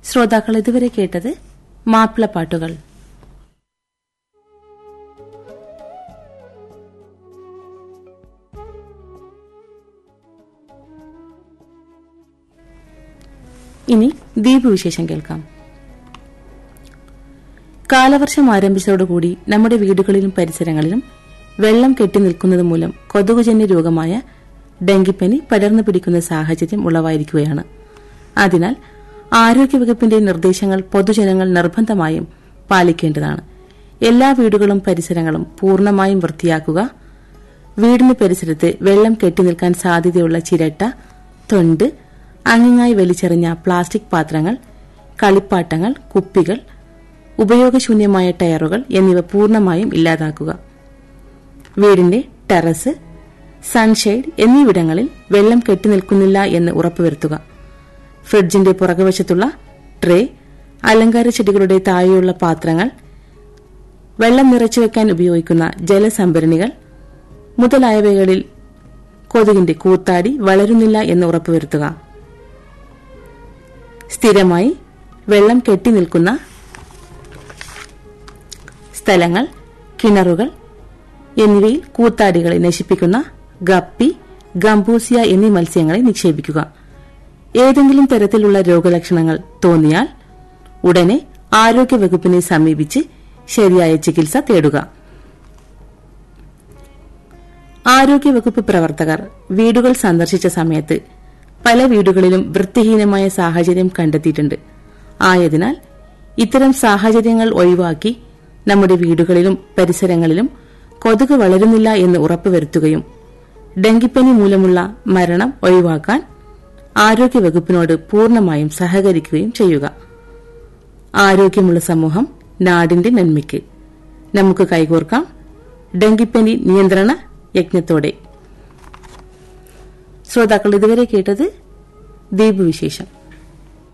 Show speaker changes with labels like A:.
A: ശ്രോതാക്കൾ ഇതുവരെ കേട്ടത് മാപ്പിളപ്പാട്ടുകൾ ഇനി ദ്വീപ് വിശേഷം കേൾക്കാം കാലവർഷം ആരംഭിച്ചതോടുകൂടി നമ്മുടെ വീടുകളിലും പരിസരങ്ങളിലും വെള്ളം കെട്ടി നിൽക്കുന്നത് മൂലം കൊതുകുജന്യ രോഗമായ ഡെങ്കിപ്പനി പടർന്നു പിടിക്കുന്ന സാഹചര്യം ഉളവായിരിക്കുകയാണ് അതിനാൽ ആരോഗ്യവകുപ്പിന്റെ നിർദ്ദേശങ്ങൾ പൊതുജനങ്ങൾ നിർബന്ധമായും പാലിക്കേണ്ടതാണ് എല്ലാ വീടുകളും പരിസരങ്ങളും പൂർണ്ണമായും വൃത്തിയാക്കുക വീടിന് പരിസരത്ത് വെള്ളം കെട്ടിനിൽക്കാൻ സാധ്യതയുള്ള ചിരട്ട തൊണ്ട് അങ്ങിങ്ങായി വലിച്ചെറിഞ്ഞ പ്ലാസ്റ്റിക് പാത്രങ്ങൾ കളിപ്പാട്ടങ്ങൾ കുപ്പികൾ ഉപയോഗശൂന്യമായ ടയറുകൾ എന്നിവ പൂർണ്ണമായും ഇല്ലാതാക്കുക വീടിന്റെ ടെറസ് സൺഷെയ്ഡ് എന്നിവിടങ്ങളിൽ വെള്ളം കെട്ടിനിൽക്കുന്നില്ല എന്ന് ഉറപ്പുവരുത്തുക ഫ്രിഡ്ജിന്റെ പുറകുവശത്തുള്ള ട്രേ അലങ്കാര ചെടികളുടെ താഴെയുള്ള പാത്രങ്ങൾ വെള്ളം നിറച്ചു വെക്കാൻ ഉപയോഗിക്കുന്ന ജലസംഭരണികൾ മുതലായവകളിൽ കൊതുകിന്റെ കൂത്താടി വളരുന്നില്ല എന്ന് ഉറപ്പുവരുത്തുക സ്ഥിരമായി വെള്ളം കെട്ടിനിൽക്കുന്ന സ്ഥലങ്ങൾ കിണറുകൾ എന്നിവയിൽ കൂത്താടികളെ നശിപ്പിക്കുന്ന ഗപ്പി ഗംബൂസിയ എന്നീ മത്സ്യങ്ങളെ നിക്ഷേപിക്കുക ഏതെങ്കിലും തരത്തിലുള്ള രോഗലക്ഷണങ്ങൾ തോന്നിയാൽ ഉടനെ ആരോഗ്യവകുപ്പിനെ സമീപിച്ച് ശരിയായ ചികിത്സ തേടുക ആരോഗ്യവകുപ്പ് പ്രവർത്തകർ വീടുകൾ സന്ദർശിച്ച സമയത്ത് പല വീടുകളിലും വൃത്തിഹീനമായ സാഹചര്യം കണ്ടെത്തിയിട്ടുണ്ട് ആയതിനാൽ ഇത്തരം സാഹചര്യങ്ങൾ ഒഴിവാക്കി നമ്മുടെ വീടുകളിലും പരിസരങ്ങളിലും കൊതുക് വളരുന്നില്ല എന്ന് ഉറപ്പുവരുത്തുകയും ഡെങ്കിപ്പനി മൂലമുള്ള മരണം ഒഴിവാക്കാൻ ആരോഗ്യവകുപ്പിനോട് പൂർണ്ണമായും സഹകരിക്കുകയും ചെയ്യുക ആരോഗ്യമുള്ള സമൂഹം നാടിന്റെ നന്മയ്ക്ക് നമുക്ക് കൈകോർക്കാം ഡെങ്കിപ്പനി നിയന്ത്രണ യജ്ഞത്തോടെ ശ്രോതാക്കൾ ഇതുവരെ കേട്ടത് ദ്വീപ് വിശേഷം